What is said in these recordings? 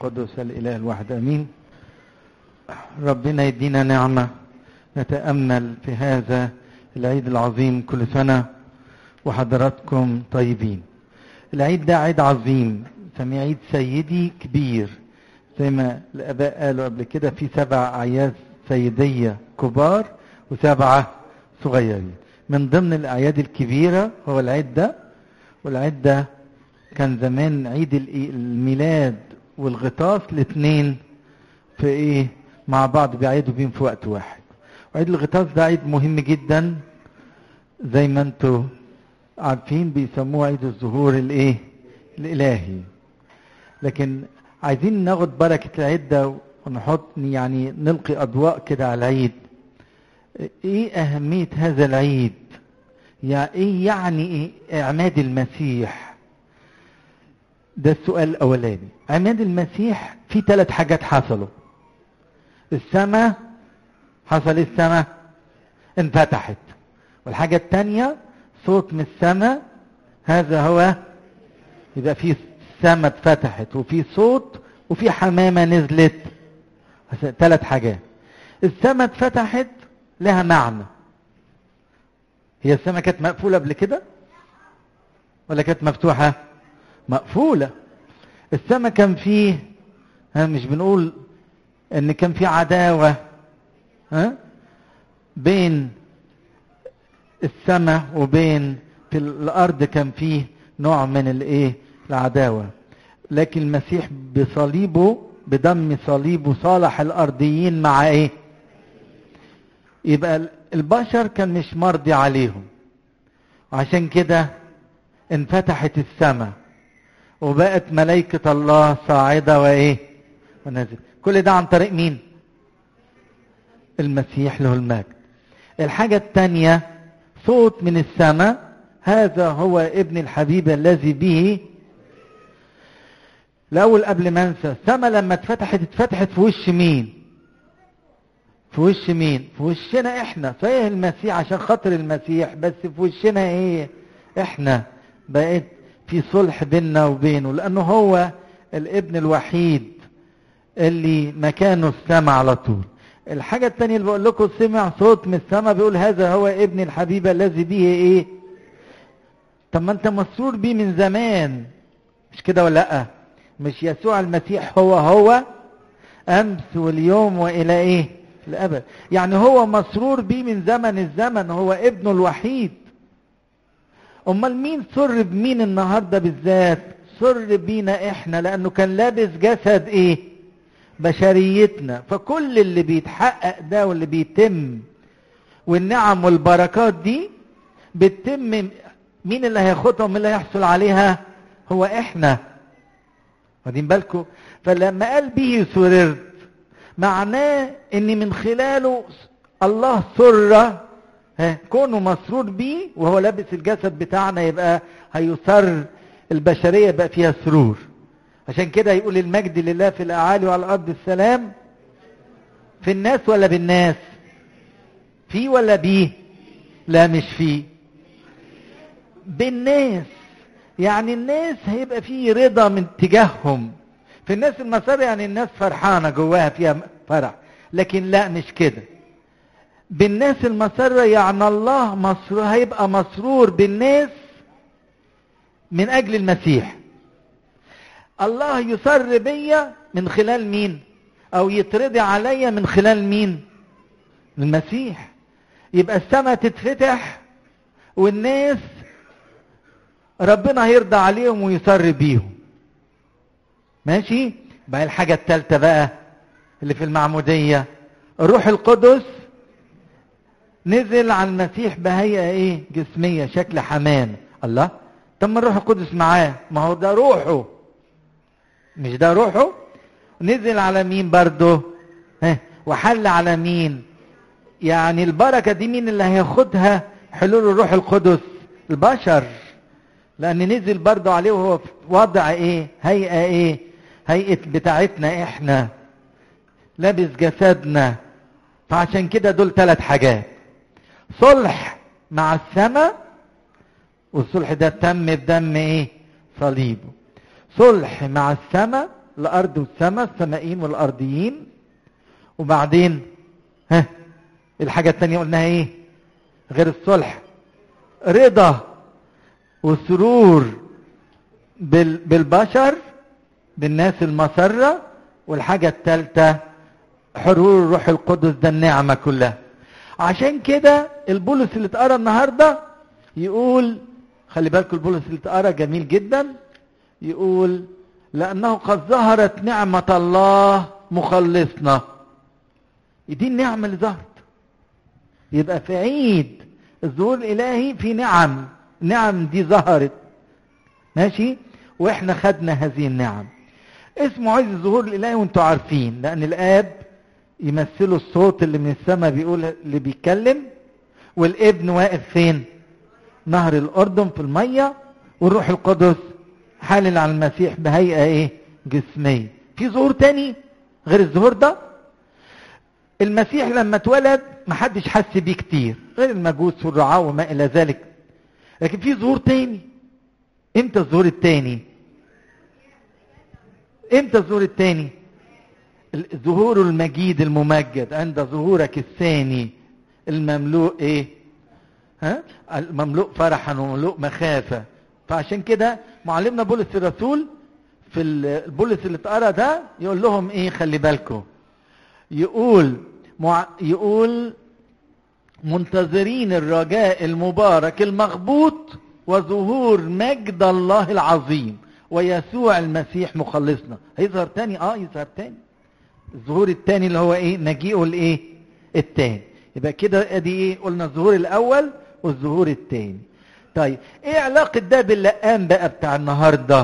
قدس الإله الواحد أمين ربنا يدينا نعمة نتأمل في هذا العيد العظيم كل سنة وحضراتكم طيبين العيد ده عيد عظيم سميه عيد سيدي كبير زي ما الآباء قالوا قبل كده في سبع أعياد سيدية كبار وسبعة صغيرين من ضمن الأعياد الكبيرة هو العيد ده والعيد ده كان زمان عيد الميلاد والغطاس الاثنين في ايه مع بعض بيعيدوا بيهم في وقت واحد وعيد الغطاس ده عيد مهم جدا زي ما انتوا عارفين بيسموه عيد الظهور الايه الالهي لكن عايزين ناخد بركة العيد ده ونحط يعني نلقي اضواء كده على العيد ايه اهمية هذا العيد يعني ايه يعني ايه اعماد المسيح ده السؤال الاولاني عماد المسيح في ثلاث حاجات حصلوا السماء حصل السماء انفتحت والحاجة الثانية صوت من السماء هذا هو يبقى في السماء اتفتحت وفي صوت وفي حمامة نزلت ثلاث حاجات السماء اتفتحت لها معنى هي السماء كانت مقفولة قبل كده ولا كانت مفتوحة مقفولة السماء كان فيه ها مش بنقول ان كان في عداوة ها بين السماء وبين في الارض كان فيه نوع من الايه العداوة لكن المسيح بصليبه بدم صليبه صالح الارضيين مع ايه يبقى البشر كان مش مرضي عليهم وعشان كده انفتحت السماء وبقت ملائكة الله صاعدة وإيه ونازل كل ده عن طريق مين المسيح له المجد الحاجة الثانية صوت من السماء هذا هو ابن الحبيب الذي به الأول قبل ما أنسى السماء لما اتفتحت اتفتحت في وش مين في وش مين في وشنا احنا صحيح المسيح عشان خاطر المسيح بس في وشنا ايه احنا بقيت في صلح بيننا وبينه لانه هو الابن الوحيد اللي مكانه السماء على طول الحاجة التانية اللي بقول لكم سمع صوت من السماء بيقول هذا هو ابن الحبيب الذي به ايه طب ما انت مسرور بيه من زمان مش كده ولا لا مش يسوع المسيح هو هو امس واليوم والى ايه الابد يعني هو مسرور بيه من زمن الزمن هو ابنه الوحيد امال مين سر بمين النهارده بالذات سر بينا احنا لانه كان لابس جسد ايه بشريتنا فكل اللي بيتحقق ده واللي بيتم والنعم والبركات دي بتتم مين اللي هياخدها ومين اللي هيحصل عليها هو احنا واخدين بالكم فلما قال به سررت معناه ان من خلاله الله سر كونه مسرور بيه وهو لابس الجسد بتاعنا يبقى هيسر البشريه يبقى فيها سرور عشان كده يقول المجد لله في الاعالي وعلى الارض السلام في الناس ولا بالناس في ولا بيه لا مش في بالناس يعني الناس هيبقى فيه رضا من تجاههم في الناس المسار يعني الناس فرحانه جواها فيها فرح لكن لا مش كده بالناس المسرة يعني الله مسرور هيبقى مسرور بالناس من أجل المسيح الله يسر بيا من خلال مين أو يترضي عليا من خلال مين المسيح يبقى السماء تتفتح والناس ربنا هيرضى عليهم ويسر بيهم ماشي بقى الحاجة التالتة بقى اللي في المعمودية الروح القدس نزل على المسيح بهيئة ايه جسمية شكل حمام الله طب ما الروح القدس معاه ما هو ده روحه مش ده روحه نزل على مين برضه ها وحل على مين يعني البركة دي مين اللي هياخدها حلول الروح القدس البشر لان نزل برضه عليه وهو في وضع ايه هيئة ايه هيئة بتاعتنا احنا لابس جسدنا فعشان كده دول ثلاث حاجات صلح مع السماء والصلح ده تم بدم ايه صليبه صلح مع السماء الارض والسماء السمائيين والارضيين وبعدين ها الحاجة التانية قلناها ايه غير الصلح رضا وسرور بال بالبشر بالناس المسرة والحاجة الثالثة حرور الروح القدس ده النعمة كلها عشان كده البولس اللي اتقرا النهارده يقول خلي بالكم البولس اللي اتقرا جميل جدا يقول لأنه قد ظهرت نعمة الله مخلصنا دي النعمة اللي ظهرت يبقى في عيد الظهور الإلهي في نعم نعم دي ظهرت ماشي واحنا خدنا هذه النعم اسمه عيد الظهور الإلهي وانتوا عارفين لأن الآب يمثلوا الصوت اللي من السماء بيقول اللي بيتكلم والابن واقف فين نهر الأردن في المية والروح القدس حالل على المسيح بهيئة ايه جسمية في ظهور تاني غير الظهور ده المسيح لما اتولد محدش حس بيه كتير غير المجوس والرعاة وما الى ذلك لكن في ظهور تاني امتى الظهور التاني امتى الظهور التاني ظهور المجيد الممجد عند ظهورك الثاني المملوء ايه ها المملوء فرحا ومملوء مخافه فعشان كده معلمنا بولس الرسول في البولس اللي اتقرا ده يقول لهم ايه خلي بالكم يقول مع يقول منتظرين الرجاء المبارك المغبوط وظهور مجد الله العظيم ويسوع المسيح مخلصنا هيظهر تاني اه يظهر تاني الظهور التاني اللي هو ايه مجيئه الايه التاني يبقى كده ادي ايه قلنا الظهور الاول والظهور التاني طيب ايه علاقة ده باللقان بقى بتاع النهاردة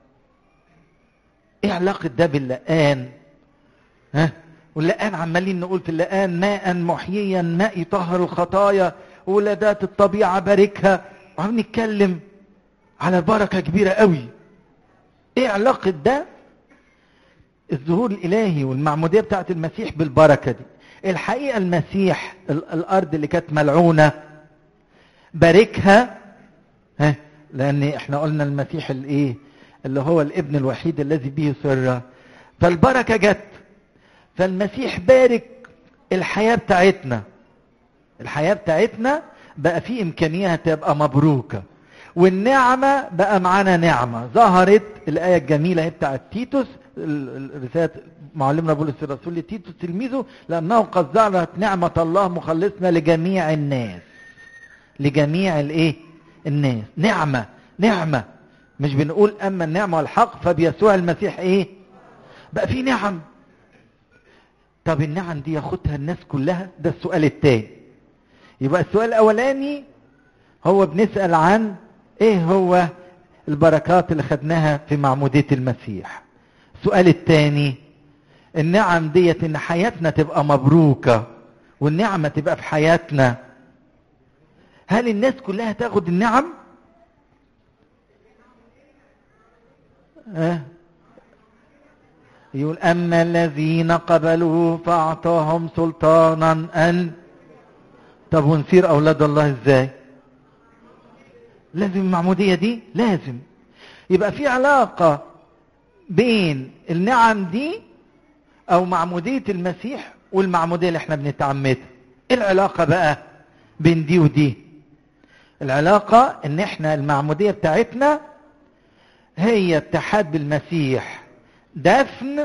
ايه علاقة ده باللقان ها واللقان عمالين نقول في اللقان ماء محييا ماء يطهر الخطايا ولادات الطبيعة باركها وعم نتكلم على بركة كبيرة قوي ايه علاقة ده الظهور الالهي والمعمودية بتاعت المسيح بالبركة دي الحقيقة المسيح الارض اللي كانت ملعونة باركها ها لان احنا قلنا المسيح الايه اللي هو الابن الوحيد الذي به سر فالبركة جت فالمسيح بارك الحياة بتاعتنا الحياة بتاعتنا بقى في امكانية تبقى مبروكة والنعمة بقى معانا نعمة ظهرت الآية الجميلة هي بتاعت تيتوس رسالة معلمنا بولس الرسول لتيتوس تلميذه لأنه قد ظهرت نعمة الله مخلصنا لجميع الناس لجميع الايه الناس نعمة نعمة مش بنقول اما النعمة والحق فبيسوع المسيح ايه بقى في نعم طب النعم دي ياخدها الناس كلها ده السؤال التاني يبقى السؤال الاولاني هو بنسأل عن ايه هو البركات اللي خدناها في معمودية المسيح السؤال التاني النعم ديت ان حياتنا تبقى مبروكة والنعمة تبقى في حياتنا هل الناس كلها تاخد النعم أه؟ يقول أما الذين قبلوا فأعطاهم سلطانا أن طب ونصير أولاد الله إزاي لازم المعمودية دي لازم يبقى في علاقة بين النعم دي أو معمودية المسيح والمعمودية اللي احنا بنتعمدها ايه العلاقة بقى بين دي ودي العلاقة ان احنا المعمودية بتاعتنا هي اتحاد بالمسيح دفن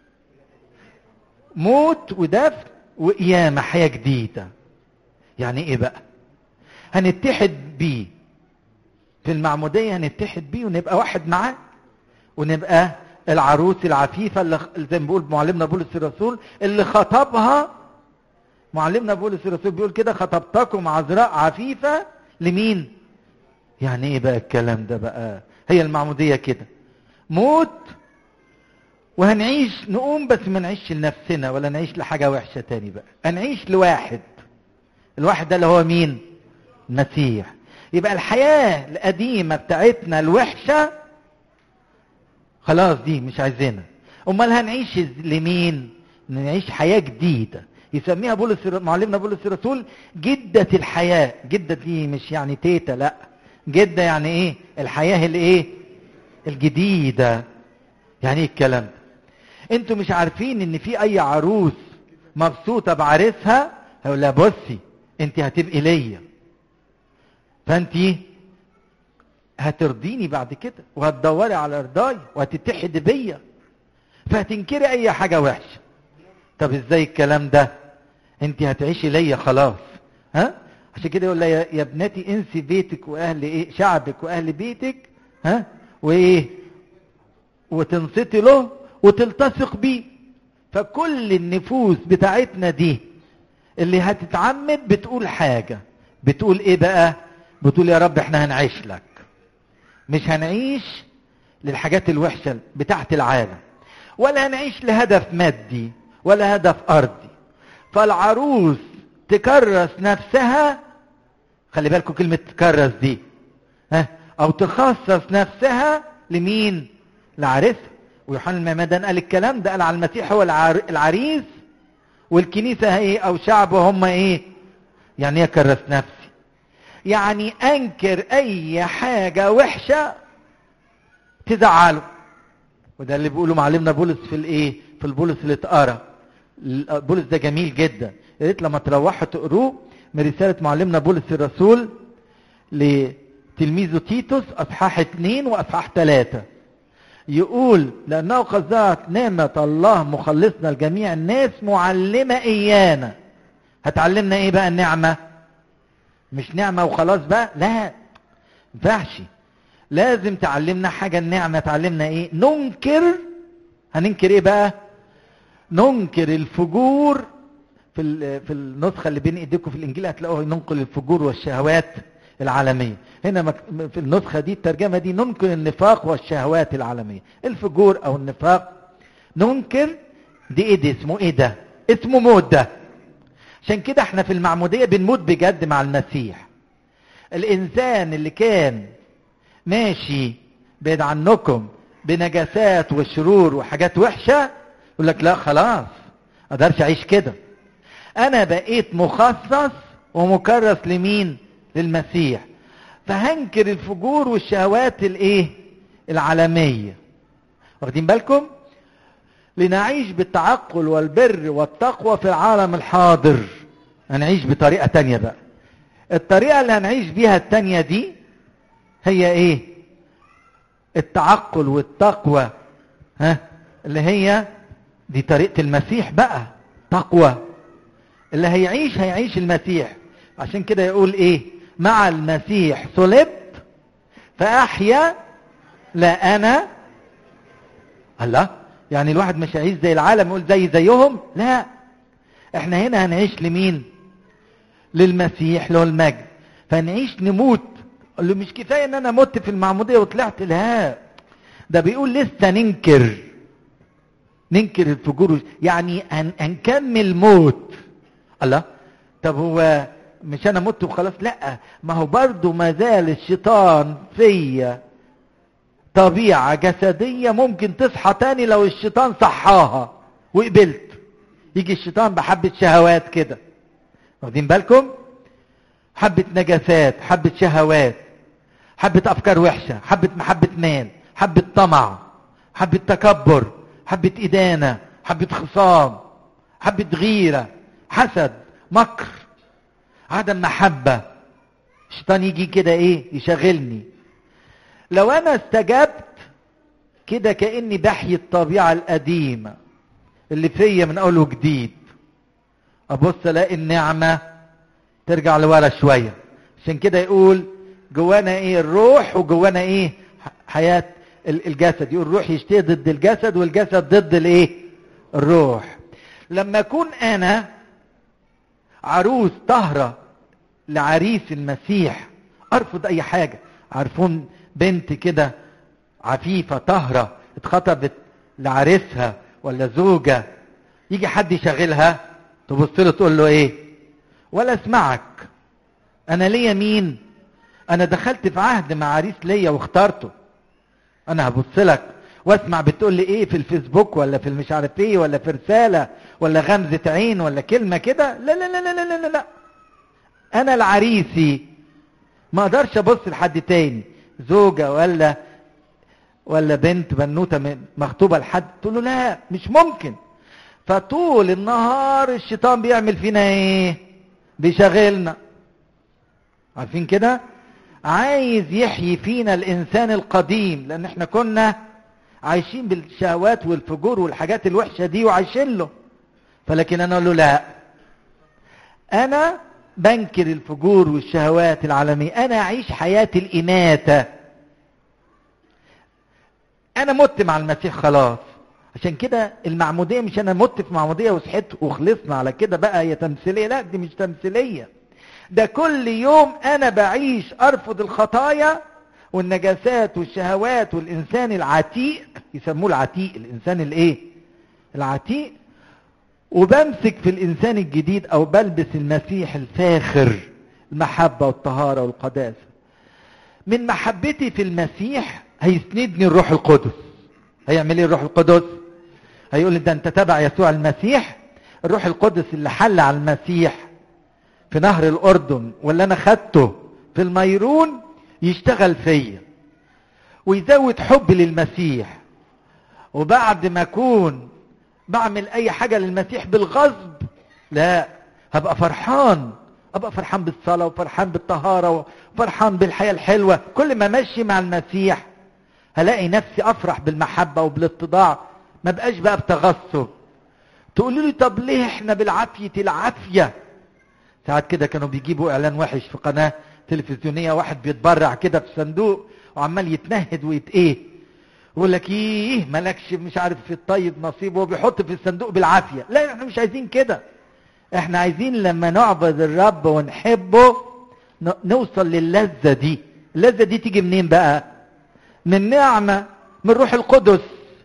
موت ودفن وقيامة حياة جديدة يعني ايه بقى هنتحد بيه في المعمودية هنتحد بيه ونبقى واحد معاه ونبقى العروس العفيفة اللي زي ما بيقول معلمنا بولس الرسول اللي خطبها معلمنا بولس الرسول بيقول كده خطبتكم عذراء عفيفة لمين يعني ايه بقى الكلام ده بقى هي المعمودية كده موت وهنعيش نقوم بس ما نعيش لنفسنا ولا نعيش لحاجة وحشة تاني بقى هنعيش لواحد الواحد ده اللي هو مين المسيح يبقى الحياة القديمة بتاعتنا الوحشة خلاص دي مش عايزينها امال هنعيش لمين نعيش حياة جديدة يسميها بولس معلمنا بولس الرسول جدة الحياة جدة دي مش يعني تيتا لا جدة يعني ايه الحياة الايه الجديدة يعني ايه الكلام ده انتوا مش عارفين ان في اي عروس مبسوطه بعريسها هيقول لها بصي انت هتبقي ليا فانت هترضيني بعد كده وهتدوري على رضاي وهتتحدي بيا فهتنكري اي حاجه وحشه طب ازاي الكلام ده انت هتعيشي ليا خلاص ها عشان كده يقول لها يا يا ابنتي انسي بيتك واهل ايه شعبك واهل بيتك ها وايه وتنصتي له وتلتصق بيه فكل النفوس بتاعتنا دي اللي هتتعمد بتقول حاجة بتقول ايه بقى بتقول يا رب احنا هنعيش لك مش هنعيش للحاجات الوحشة بتاعت العالم ولا هنعيش لهدف مادي ولا هدف ارضي فالعروس تكرس نفسها خلي بالكم كلمة تكرس دي ها او تخصص نفسها لمين لعريسها ويوحنا المعمدان قال الكلام ده قال على المسيح هو العر... العريس والكنيسة ايه او شعبه هم ايه يعني ايه كرس نفسي يعني انكر اي حاجة وحشة تزعله وده اللي بيقوله معلمنا بولس في الايه في البولس اللي اتقرا بولس ده جميل جدا يا ريت لما تروحوا تقروه من رسالة معلمنا بولس الرسول لتلميذه تيتوس اصحاح اتنين واصحاح تلاتة يقول لأنه قد ظهرت نعمة الله مخلصنا لجميع الناس معلمة إيانا هتعلمنا إيه بقى النعمة مش نعمة وخلاص بقى لا ينفعش لازم تعلمنا حاجة النعمة تعلمنا إيه ننكر هننكر إيه بقى ننكر الفجور في في النسخة اللي بين إيديكم في الإنجيل هتلاقوها ننقل الفجور والشهوات العالمية هنا في النسخة دي الترجمة دي ننكر النفاق والشهوات العالمية الفجور او النفاق ننكر دي ايه دي اسمه ايه ده اسمه موت ده عشان كده احنا في المعمودية بنموت بجد مع المسيح الانسان اللي كان ماشي بعيد عنكم بنجاسات وشرور وحاجات وحشة يقول لك لا خلاص اقدرش اعيش كده انا بقيت مخصص ومكرس لمين للمسيح فهنكر الفجور والشهوات الايه العالميه واخدين بالكم لنعيش بالتعقل والبر والتقوى في العالم الحاضر هنعيش بطريقه تانية بقى الطريقه اللي هنعيش بيها التانية دي هي ايه التعقل والتقوى ها اللي هي دي طريقه المسيح بقى تقوى اللي هيعيش هيعيش المسيح عشان كده يقول ايه مع المسيح صلبت فأحيا لا أنا الله يعني الواحد مش هيعيش زي العالم يقول زي زيهم لا احنا هنا هنعيش لمين للمسيح له المجد فنعيش نموت قال له مش كفاية ان انا مت في المعمودية وطلعت لا ده بيقول لسه ننكر ننكر الفجور يعني هن هنكمل موت الله طب هو مش انا مت وخلاص لا ما هو برضو ما زال الشيطان فيا طبيعة جسدية ممكن تصحى تاني لو الشيطان صحاها وقبلت يجي الشيطان بحبة شهوات كده واخدين بالكم حبة نجاسات حبة شهوات حبة افكار وحشة حبة محبة مال حبة طمع حبة تكبر حبة ادانة حبة خصام حبة غيرة حسد مكر عدم محبة الشيطان يجي كده ايه يشغلني لو انا استجبت كده كأني بحيي الطبيعة القديمة اللي فيا من اول وجديد ابص الاقي النعمة ترجع لورا شوية عشان كده يقول جوانا ايه الروح وجوانا ايه حياة الجسد يقول الروح يشتهي ضد الجسد والجسد ضد الايه الروح لما اكون انا عروس طهرة لعريس المسيح ارفض اي حاجة عارفون بنت كده عفيفة طهرة اتخطبت لعريسها ولا زوجة يجي حد يشغلها تبص له تقول له ايه ولا اسمعك انا ليا مين انا دخلت في عهد مع عريس ليا واخترته انا هبص لك واسمع بتقول لي ايه في الفيسبوك ولا في المش عارف ايه ولا في رساله ولا غمزه عين ولا كلمه كده لا لا لا لا لا لا لا انا العريسي ما اقدرش ابص لحد تاني زوجه ولا ولا بنت بنوته مخطوبه لحد تقول له لا مش ممكن فطول النهار الشيطان بيعمل فينا ايه بيشغلنا عارفين كده عايز يحيي فينا الانسان القديم لان احنا كنا عايشين بالشهوات والفجور والحاجات الوحشه دي وعايشين له فلكن انا اقول له لا انا بنكر الفجور والشهوات العالميه انا اعيش حياه الاماته انا مت مع المسيح خلاص عشان كده المعموديه مش انا مت في معموديه وصحيت وخلصنا على كده بقى هي تمثيليه لا دي مش تمثيليه ده كل يوم انا بعيش ارفض الخطايا والنجاسات والشهوات والانسان العتيق يسموه العتيق الانسان الايه العتيق وبمسك في الانسان الجديد او بلبس المسيح الفاخر المحبه والطهاره والقداسه من محبتي في المسيح هيسندني الروح القدس هيعمل ايه الروح القدس هيقول لي ده انت تبع يسوع المسيح الروح القدس اللي حل على المسيح في نهر الاردن واللي انا خدته في الميرون يشتغل فيا ويزود حبي للمسيح وبعد ما اكون بعمل اي حاجه للمسيح بالغصب لا هبقى فرحان ابقى فرحان بالصلاه وفرحان بالطهاره وفرحان بالحياه الحلوه كل ما ماشي مع المسيح هلاقي نفسي افرح بالمحبه وبالاتضاع ما بقاش بقى بتغصب تقولوا لي طب ليه احنا بالعافيه العافيه ساعات كده كانوا بيجيبوا اعلان وحش في قناه تلفزيونيه واحد بيتبرع كده في صندوق وعمال يتنهد ويت ايه يقول لك ايه مالكش مش عارف في الطيب نصيب وهو بيحط في الصندوق بالعافيه لا احنا مش عايزين كده احنا عايزين لما نعبد الرب ونحبه نوصل للذه دي اللذه دي تيجي منين بقى من نعمه من روح القدس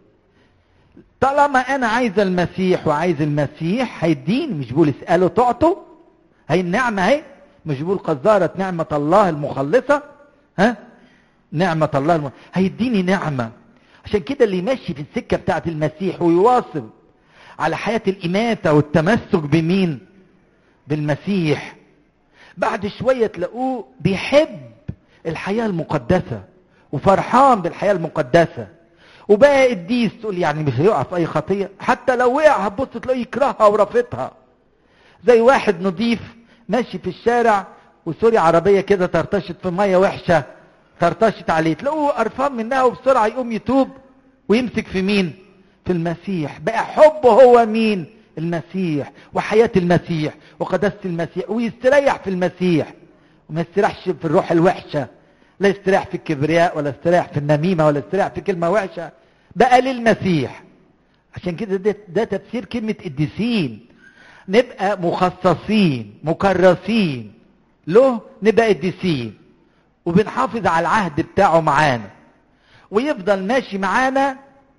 طالما انا عايز المسيح وعايز المسيح هيديني مش بقول اساله تعطوا هي النعمه اهي مش بقول قذاره نعمه الله المخلصه ها نعمه الله الم... هيديني نعمه عشان كده اللي ماشي في السكه بتاعت المسيح ويواصل على حياه الاماته والتمسك بمين بالمسيح بعد شويه تلاقوه بيحب الحياه المقدسه وفرحان بالحياه المقدسه وبقى قديس تقول يعني مش هيقع في اي خطيه حتى لو وقع هتبص تلاقيه يكرهها ورافضها زي واحد نضيف ماشي في الشارع وسوري عربيه كده ترتشت في ميه وحشه ترتشت عليه تلاقوه قرفان منها وبسرعه يقوم يتوب ويمسك في مين في المسيح بقى حبه هو مين المسيح وحياه المسيح وقداسه المسيح ويستريح في المسيح وما يستريحش في الروح الوحشه لا يستريح في الكبرياء ولا يستريح في النميمه ولا يستريح في كلمه وحشه بقى للمسيح عشان كده ده, ده تفسير كلمه قديسين نبقى مخصصين مكرسين له نبقى قديسين وبنحافظ على العهد بتاعه معانا ويفضل ماشي معانا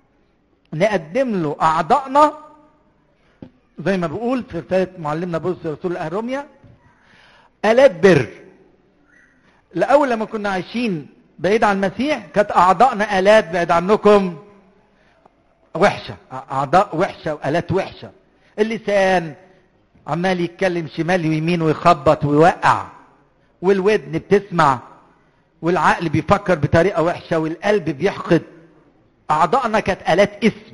نقدم له اعضائنا زي ما بقول في رساله معلمنا بولس رسول اهل روميا الات بر الاول لما كنا عايشين بعيد عن المسيح كانت اعضائنا الات بعيد عنكم وحشه اعضاء وحشه والات وحشه اللسان عمال يتكلم شمال ويمين ويخبط ويوقع والودن بتسمع والعقل بيفكر بطريقه وحشه والقلب بيحقد اعضائنا كانت الات اسم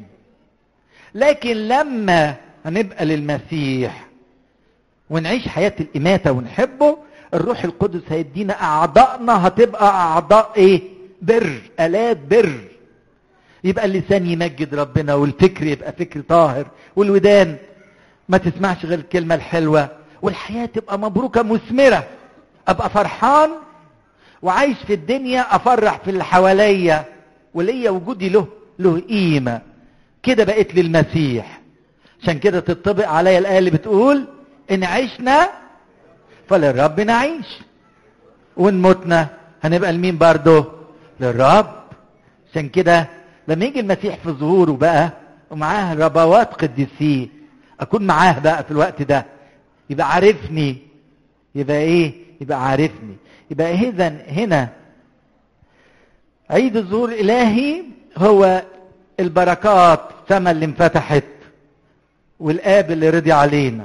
لكن لما هنبقى للمسيح ونعيش حياه الاماته ونحبه الروح القدس هيدينا اعضائنا هتبقى اعضاء ايه بر الات بر يبقى اللسان يمجد ربنا والفكر يبقى فكر طاهر والودان ما تسمعش غير الكلمه الحلوه والحياه تبقى مبروكه مثمره ابقى فرحان وعايش في الدنيا افرح في اللي حواليا وليا وجودي له له قيمه كده بقيت للمسيح عشان كده تطبق عليا الايه اللي بتقول ان عشنا فللرب نعيش وان متنا هنبقى لمين برضه للرب عشان كده لما يجي المسيح في ظهوره بقى ومعاه ربوات قديسين اكون معاه بقى في الوقت ده يبقى عارفني يبقى ايه يبقى عارفني يبقى اذا هنا عيد الظهور الالهي هو البركات السما اللي انفتحت والاب اللي رضي علينا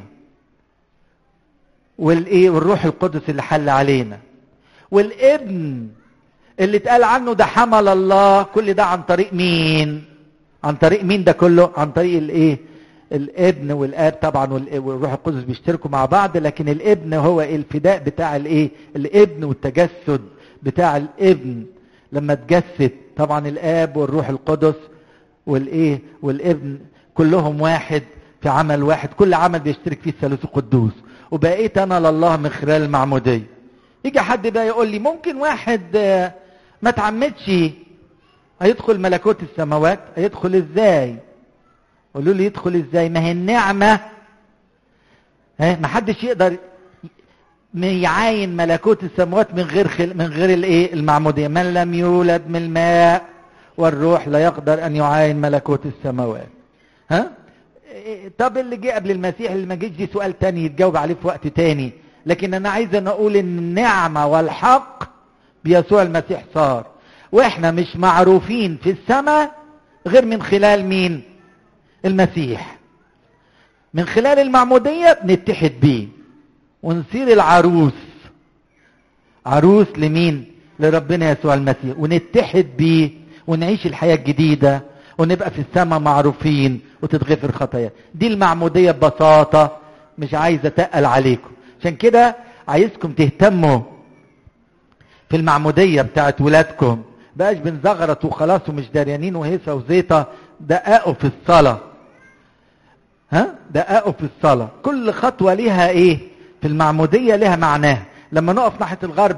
والايه والروح القدس اللي حل علينا والابن اللي اتقال عنه ده حمل الله كل ده عن طريق مين عن طريق مين ده كله عن طريق الايه الابن والاب طبعا والروح القدس بيشتركوا مع بعض لكن الابن هو الفداء بتاع الايه الابن والتجسد بتاع الابن لما تجسد طبعا الاب والروح القدس والايه والابن كلهم واحد في عمل واحد كل عمل بيشترك فيه الثالوث القدوس وبقيت انا لله من خلال المعموديه يجي حد بقى يقول لي ممكن واحد ما تعمدش هيدخل ملكوت السماوات هيدخل ازاي قولوا لي يدخل ازاي ما هي النعمه ها ما حدش يقدر يعاين ملكوت السماوات من غير خل... من غير الايه المعموديه من لم يولد من الماء والروح لا يقدر ان يعاين ملكوت السماوات ها طب اللي جه قبل المسيح اللي ما جيش دي سؤال تاني يتجاوب عليه في وقت تاني لكن انا عايز ان اقول ان النعمه والحق بيسوع المسيح صار واحنا مش معروفين في السماء غير من خلال مين المسيح من خلال المعموديه بنتحد بيه ونصير العروس عروس لمين لربنا يسوع المسيح ونتحد بيه ونعيش الحياه الجديده ونبقى في السماء معروفين وتتغفر خطايا دي المعموديه ببساطه مش عايز اتقل عليكم عشان كده عايزكم تهتموا في المعموديه بتاعت ولادكم بقاش بنزغرط وخلاص ومش داريانين وهيصه وزيطه دققوا في الصلاه ها دققوا في الصلاه كل خطوه ليها ايه في المعموديه لها معناها لما نقف ناحيه الغرب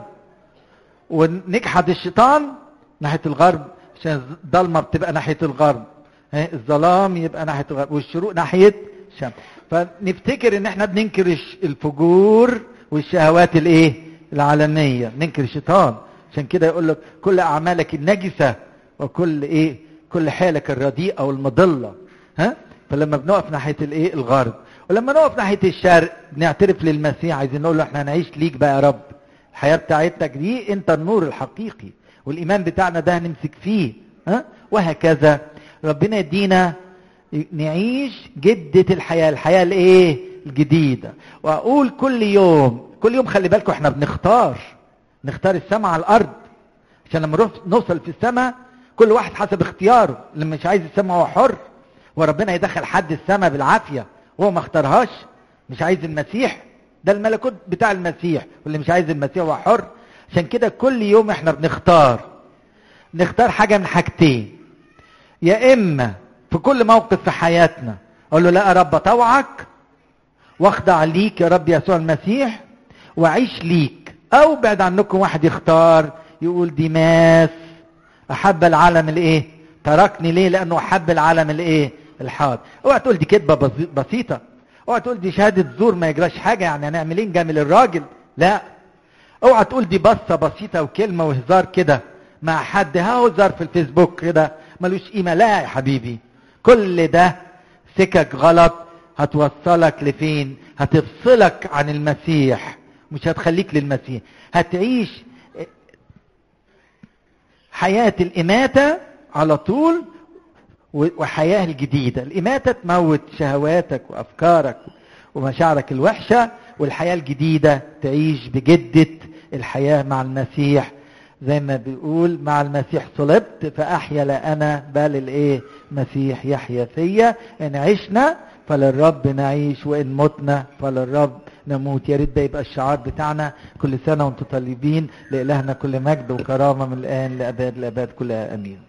ونجحد الشيطان ناحيه الغرب عشان الضلمه بتبقى ناحيه الغرب الظلام يبقى ناحيه الغرب والشروق ناحيه الشمس فنفتكر ان احنا بننكر الفجور والشهوات الايه العالميه ننكر الشيطان عشان كده يقول لك كل اعمالك النجسه وكل ايه كل حالك الرديئه والمضله ها فلما بنقف ناحيه الايه الغرب ولما نقف ناحيه الشرق بنعترف للمسيح عايزين نقول له احنا هنعيش ليك بقى يا رب الحياه بتاعتك دي انت النور الحقيقي والايمان بتاعنا ده هنمسك فيه ها وهكذا ربنا يدينا نعيش جدة الحياة الحياة الايه الجديدة واقول كل يوم كل يوم خلي بالكم احنا بنختار نختار السماء على الارض عشان لما نوصل في السماء كل واحد حسب اختياره اللي مش عايز السماء هو حر وربنا يدخل حد السماء بالعافية وهو ما اختارهاش مش عايز المسيح ده الملكوت بتاع المسيح واللي مش عايز المسيح هو حر عشان كده كل يوم احنا بنختار نختار حاجة من حاجتين يا اما في كل موقف في حياتنا اقول له لا يا رب اطوعك واخضع ليك يا رب يسوع المسيح واعيش ليك او بعد عنكم واحد يختار يقول ديماس احب العالم الايه تركني ليه لانه احب العالم الايه الحاضر اوعى تقول دي كذبه بسيطه اوعى تقول دي شهاده زور ما يجراش حاجه يعني هنعمل ايه نجامل الراجل لا اوعى تقول دي بصه بسيطه وكلمه وهزار كده مع حد هزار في الفيسبوك كده ملوش قيمه لا يا حبيبي كل ده سكك غلط هتوصلك لفين هتفصلك عن المسيح مش هتخليك للمسيح هتعيش حياة الإماتة على طول وحياة الجديدة الإماتة تموت شهواتك وأفكارك ومشاعرك الوحشة والحياة الجديدة تعيش بجدة الحياة مع المسيح زي ما بيقول مع المسيح صلبت فأحيا لا أنا بل الإيه مسيح يحيا فيا إن عشنا فللرب نعيش وإن متنا فللرب نموت يا ريت ده يبقى الشعار بتاعنا كل سنة وانتم طالبين لإلهنا كل مجد وكرامة من الآن لأباد الأباد كلها أمين